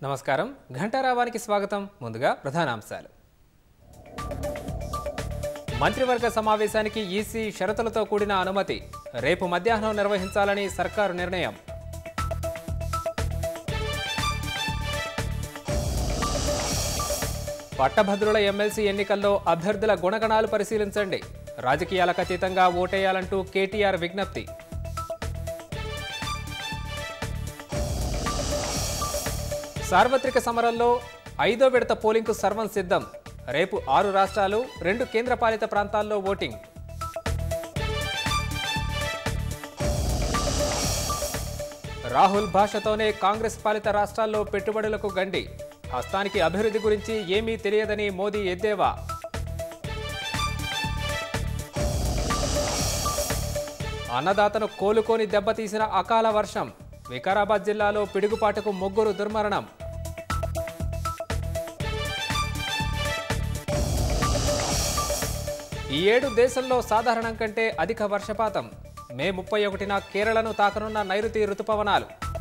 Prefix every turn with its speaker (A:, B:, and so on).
A: నమస్కారం ఘంటారావానికి స్వాగతం ముందుగా ప్రధానాంశాలు మంత్రివర్గ సమావేశానికి ఈసీ షరతులతో కూడిన అనుమతి రేపు మధ్యాహ్నం నిర్వహించాలని సర్కారు నిర్ణయం పట్టభద్రుల ఎమ్మెల్సీ ఎన్నికల్లో అభ్యర్థుల గుణగణాలు పరిశీలించండి రాజకీయాలకు అతీతంగా ఓటేయాలంటూ కేటీఆర్ విజ్ఞప్తి సార్వత్రిక సమరంలో ఐదో విడత పోలింగ్కు సర్వం సిద్ధం రేపు ఆరు రాష్ట్రాలు రెండు కేంద్రపాలిత ప్రాంతాల్లో ఓటింగ్ రాహుల్ భాషతోనే కాంగ్రెస్ పాలిత రాష్ట్రాల్లో పెట్టుబడులకు గండి హస్తానికి అభివృద్ధి గురించి ఏమీ తెలియదని మోదీ ఎద్దేవా అన్నదాతను కోలుకొని దెబ్బతీసిన అకాల వర్షం వికారాబాద్ జిల్లాలో పిడుగుపాటుకు ముగ్గురు దుర్మరణం ఈ ఏడు దేశంలో సాధారణం కంటే అధిక వర్షపాతం మే ముప్పై ఒకటిన కేరళను తాకనున్న నైరుతి రుతుపవనాలు